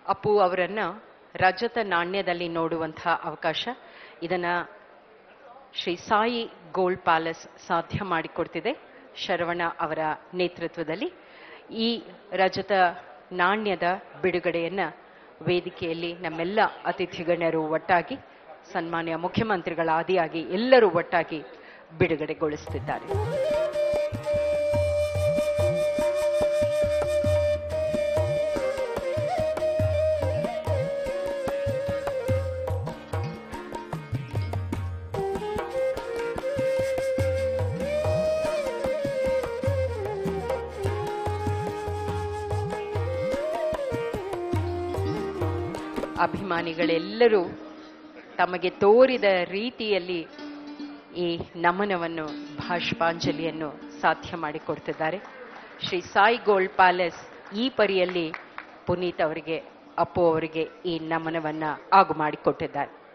ಅಪ್ಪು ಅವರನ್ನ ರಜತ ನಾಣ್ಯದಲ್ಲಿ ನೋಡುವಂತಹ ಅವಕಾಶ ಇದನ್ನ ಶ್ರೀ ಸಾಯಿ ಗೋಲ್ಡ್ ಪ್ಯಾಲೇಸ್ ಸಾಧ್ಯ ಮಾಡಿಕೊಡ್ತಿದೆ ಶರವಣ ಅವರ ನೇತೃತ್ವದಲ್ಲಿ ಈ ರಜತ ನಾಣ್ಯದ ಬಿಡುಗಡೆಯನ್ನ ವೇದಿಕೆಯಲ್ಲಿ ನಮ್ಮೆಲ್ಲ ಅತಿಥಿ ಗಣ್ಯರು ಒಟ್ಟಾಗಿ ಸನ್ಮಾನ್ಯ ಮುಖ್ಯಮಂತ್ರಿಗಳ ಆದಿಯಾಗಿ ಎಲ್ಲರೂ ಒಟ್ಟಾಗಿ ಬಿಡುಗಡೆಗೊಳಿಸುತ್ತಿದ್ದಾರೆ ಅಭಿಮಾನಿಗಳೆಲ್ಲರೂ ತಮಗೆ ತೋರಿದ ರೀತಿಯಲ್ಲಿ ಈ ನಮನವನ್ನು ಭಾಷ್ಪಾಂಜಲಿಯನ್ನು ಸಾಧ್ಯ ಮಾಡಿಕೊಡ್ತಿದ್ದಾರೆ ಶ್ರೀ ಸಾಯಿ ಗೋಲ್ಡ್ ಪ್ಯಾಲೇಸ್ ಈ ಪರಿಯಲ್ಲಿ ಪುನೀತ್ ಅವರಿಗೆ ಅಪ್ಪು ಅವರಿಗೆ ಈ ನಮನವನ್ನ ಆಗು ಮಾಡಿಕೊಟ್ಟಿದ್ದಾರೆ